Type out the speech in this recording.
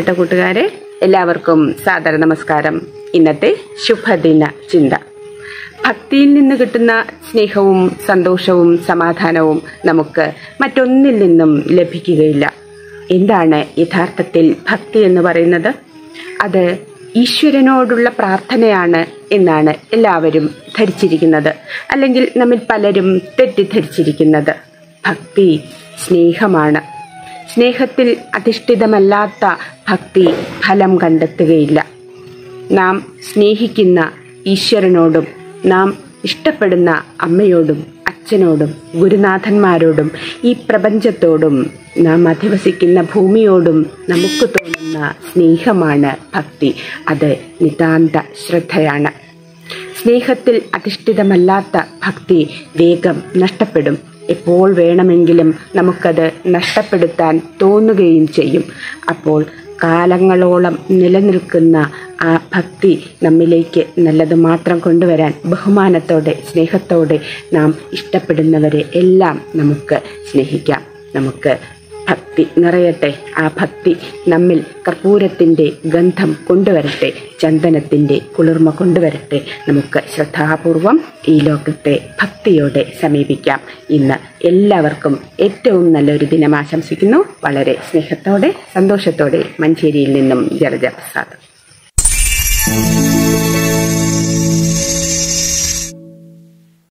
പ്രിയപ്പെട്ട കൂട്ടുകാരെ എല്ലാവർക്കും സാദര നമസ്കാരം ഇന്നത്തെ ശുഭദിന ചിന്ത ഭക്തിയിൽ നിന്ന് കിട്ടുന്ന സ്നേഹവും സന്തോഷവും സമാധാനവും നമുക്ക് മറ്റൊന്നിൽ നിന്നും ലഭിക്കുകയില്ല എന്താണ് യഥാർത്ഥത്തിൽ ഭക്തി എന്ന് പറയുന്നത് അത് ഈശ്വരനോടുള്ള പ്രാർത്ഥനയാണ് എന്നാണ് എല്ലാവരും ധരിച്ചിരിക്കുന്നത് അല്ലെങ്കിൽ നമ്മിൽ പലരും തെറ്റിദ്ധരിച്ചിരിക്കുന്നത് ഭക്തി സ്നേഹമാണ് സ്നേഹത്തിൽ അധിഷ്ഠിതമല്ലാത്ത ഭക്തി ഫലം കണ്ടെത്തുകയില്ല നാം സ്നേഹിക്കുന്ന ഈശ്വരനോടും നാം ഇഷ്ടപ്പെടുന്ന അമ്മയോടും അച്ഛനോടും ഗുരുനാഥന്മാരോടും ഈ പ്രപഞ്ചത്തോടും നാം അധിവസിക്കുന്ന ഭൂമിയോടും നമുക്ക് തോന്നുന്ന സ്നേഹമാണ് ഭക്തി അത് നിതാന്ത ശ്രദ്ധയാണ് സ്നേഹത്തിൽ അധിഷ്ഠിതമല്ലാത്ത ഭക്തി വേഗം നഷ്ടപ്പെടും എപ്പോൾ വേണമെങ്കിലും നമുക്കത് നഷ്ടപ്പെടുത്താൻ തോന്നുകയും ചെയ്യും അപ്പോൾ കാലങ്ങളോളം നിലനിൽക്കുന്ന ആ ഭക്തി നമ്മിലേക്ക് നല്ലത് മാത്രം കൊണ്ടുവരാൻ ബഹുമാനത്തോടെ സ്നേഹത്തോടെ നാം ഇഷ്ടപ്പെടുന്നവരെ എല്ലാം നമുക്ക് സ്നേഹിക്കാം നമുക്ക് ഭക്തി നിറയട്ടെ ആ ഭക്തി നമ്മിൽ കർപ്പൂരത്തിൻ്റെ ഗന്ധം കൊണ്ടുവരട്ടെ ചന്ദനത്തിൻ്റെ കുളിർമ കൊണ്ടുവരട്ടെ നമുക്ക് ശ്രദ്ധാപൂർവം ഈ ലോകത്തെ ഭക്തിയോടെ സമീപിക്കാം ഇന്ന് എല്ലാവർക്കും ഏറ്റവും നല്ലൊരു ദിനം ആശംസിക്കുന്നു വളരെ സ്നേഹത്തോടെ സന്തോഷത്തോടെ മഞ്ചേരിയിൽ നിന്നും ജലജ പ്രസാദ്